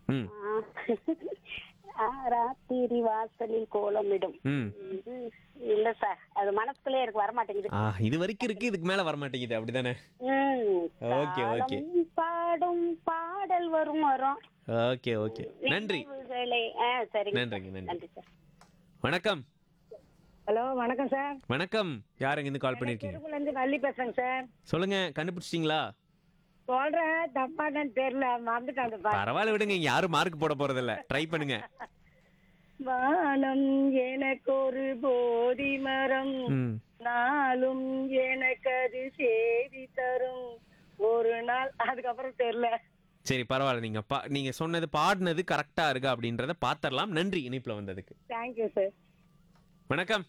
ம் ஆ, ராத்திரி வாசலில் கோலமிடும் ம் ம், இல்ல சார் அது மனசுக்குள்ளே எனக்கு வர மாட்டேங்குது ஆ இது வரைக்கும் இருக்கு இதுக்கு மேல வர மாட்டேங்குது அப்படிதானே ம், ஓகே, ஓகே. காலம் பாடும் பாடல் வரும் வரும் ஓகே ஓகே நன்றி நினைவுகளே ஆ சரிங்க நன்றிங்க, சார். நன்றி. நன்றி சார் வணக்கம் ஹலோ வணக்கம் சார் வணக்கம் யாருங்க இருந்து கால் பண்ணிருக்கீங்க திருப்பூர்ல இருந்து வள்ளி பேசுறேங்க சார் சொல்லுங்க கண்டுபிடிச்சிட்டீங்களா சொல்றேன் தப்பானு தெரியல மறந்துட்டேன் அந்த பாட்டு. பரவாயில்ல விடுங்க இங்க யாரும் மார்க் போட போறது இல்ல ட்ரை பண்ணுங்க வானம் எனக்கு ஒரு போதி மரம் ம் நாளும் எனக்கு அது செய்தி தரும் ஒரு நாள் அதுக்கப்புறம் தெரியல சரி பரவாயில்ல நீங்க பா நீங்க சொன்னது பாடினது கரெக்டா இருக்கா அப்படின்றத பாத்திரலாம் நன்றி இணைப்புல வந்ததுக்கு தேங்க்யூ சார் வணக்கம்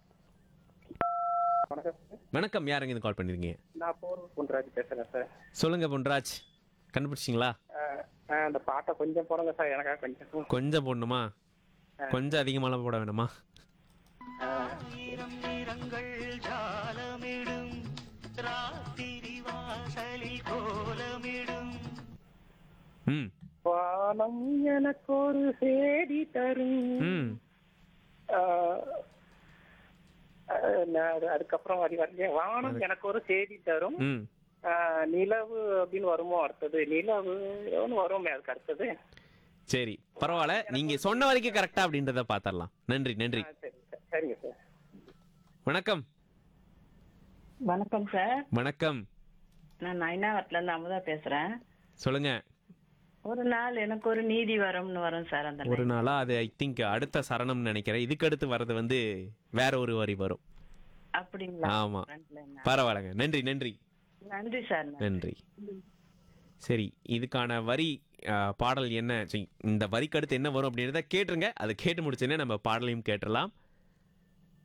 வணக்கம் சார் வணக்கம் யாருங்க இருந்து கால் பண்ணிருக்கீங்க நான் போர் பொன்ராஜ் பேசுறேன் சார் சொல்லுங்க பொன்ராஜ் கண்டுபிடிச்சிங்களா அஹ், அஹ், அந்த பாட்டை கொஞ்சம் போடுங்க சார் எனக்காக கொஞ்சம் கொஞ்சம் போடணுமா கொஞ்சம் அதிகமாலாம் போட வேணாமா ஆயிரம் நிறங்கள் ஜாலமிடும் ராத்திரி வாசலில் கோலமிடும் ம் வானம் எனக்கு ஒரு சேதி தரும் ம் அஹ், அஹ், நான் அது- அதுக்கப்புறம் வரி வரலையே வானம் எனக்கு ஒரு செய்தி தரும் ம் அஹ், நிலவு அப்படின்னு வருமோ அடுத்தது நிலவு ஒன்று வருமே அதுக்கு அடுத்தது சரி பரவாயில்ல நீங்க சொன்ன வரைக்கும் கரெக்டா அப்படின்றத பாத்திரலாம் நன்றி நன்றி ஆ, சரி சார் சரிங்க சார் வணக்கம் வணக்கம் சார் வணக்கம் நான் நயனாவரத்துல இருந்து அமுதா பேசுறேன் சொல்லுங்க ஒரு நாள் எனக்கு ஒரு நீதி வரும்னு வரும் சார் அந்த ஒரு நாளா அது ஐ திங்க் அடுத்த சரணம்னு நினைக்கிறேன் இதுக்கு அடுத்து வர்றது வந்து வேற ஒரு வரி வரும் அப்படிங்களா ஆமா ஃப்ரண்ட்ல என்ன? பரவாயில்லங்க நன்றி நன்றி நன்றி சார் நன்றி சரி இதுக்கான வரி அஹ், பாடல் என்ன சரி, இந்த வரிக்கு அடுத்து என்ன வரும் அப்படின்றத கேட்டுருங்க அதை கேட்டு முடிச்சோன்னே நம்ம பாடலையும் கேட்டுடலாம்